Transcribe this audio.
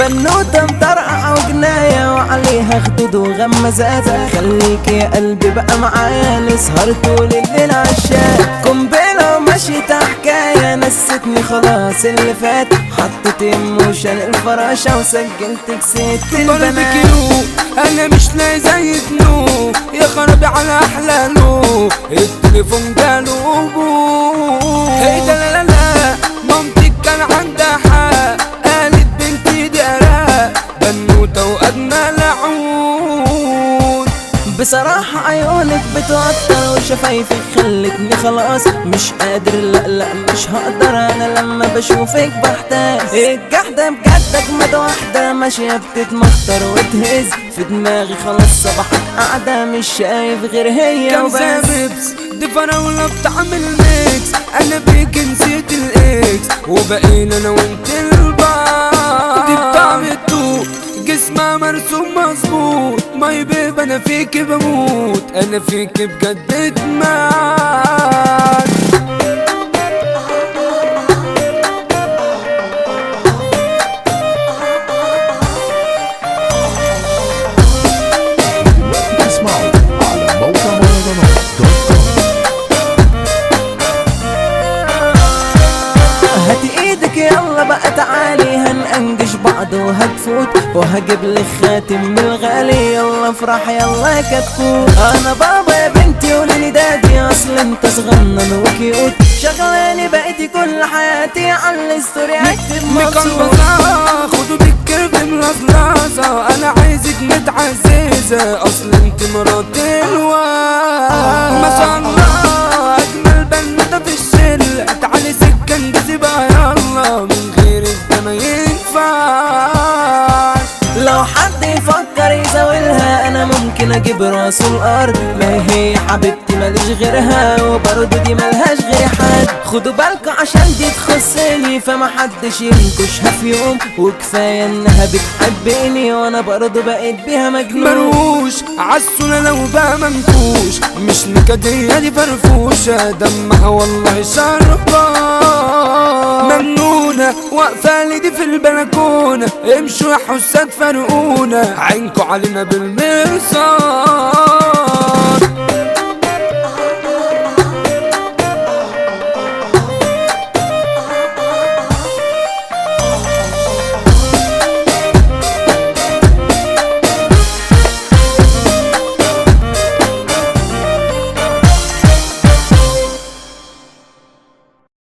بنوتة مطرقعة وجناية وعليها خدود وغمزات خليك يا قلبي بقى معايا نسهر طول الليل عالشاق قنبلة ومشيت حكاية نستني خلاص اللي فات حطيت ايموشن الفراشة وسجلت كسيت قلبك البنات يو انا مش لاقي زي نو يا خرابي على احلاله التليفون جاله بو ايه ده لا لا لا مامتك كان عندها حق قالت بنتي دي قراء بنوته واجمل عود بصراحة عيونك بتوتر وشفايفك خلتني خلاص مش قادر لا لا مش هقدر انا لما بشوفك بحتاس الجحدة بجد اجمد واحدة ماشية بتتمخطر وتهز في دماغي خلاص صبحت قاعدة مش شايف غير هي كم وبس ساببس دي فراولة بتعمل ميكس انا بيك نسيت الاكس وبقينا انا وانت البعض دي بتعمل تو جسمها مرسوم مظبوط ماي بيب انا فيك بموت انا فيك بجد ادمان اسمعوا على موقع مهرجانات دوت كوم هات ايدك يلا بقى تعالي هنأنجش بعض وهتفوت وهجيب لك خاتم من الغالي يلا افرح يلا كتكوت انا بابا يا بنتي قولي دادي اصل انت صغنن وكيوت شغلاني بقيتي كل حياتي على الستوري اكتب مبسوط مكلبزة خدوا بالكرب ملظلظة انا عايزك متعززة اصل انت مرات الواد ما شاء الله اجمل بنوتة في الشلة تعالي سكة انجزي بقى يلا من غيرك ده ما ينفعش لو حد يفكر يزاولها انا ممكن اجيب راسه الارض ما هي حبيبتي ماليش غيرها وبرضه دي ملهاش غير حد خدوا بالكوا عشان دي تخصني فما حدش ينكشها في يوم وكفايه انها بتحبني وانا برضه بقيت بيها مجنون مروش عالسولة لو بقى منكوش مش نكدية دي فرفوشة دمها والله شربة مجنونة واقفة لي دي في البلكونة امشوا يا حساد فرقونا عينكوا علينا بالمرصاد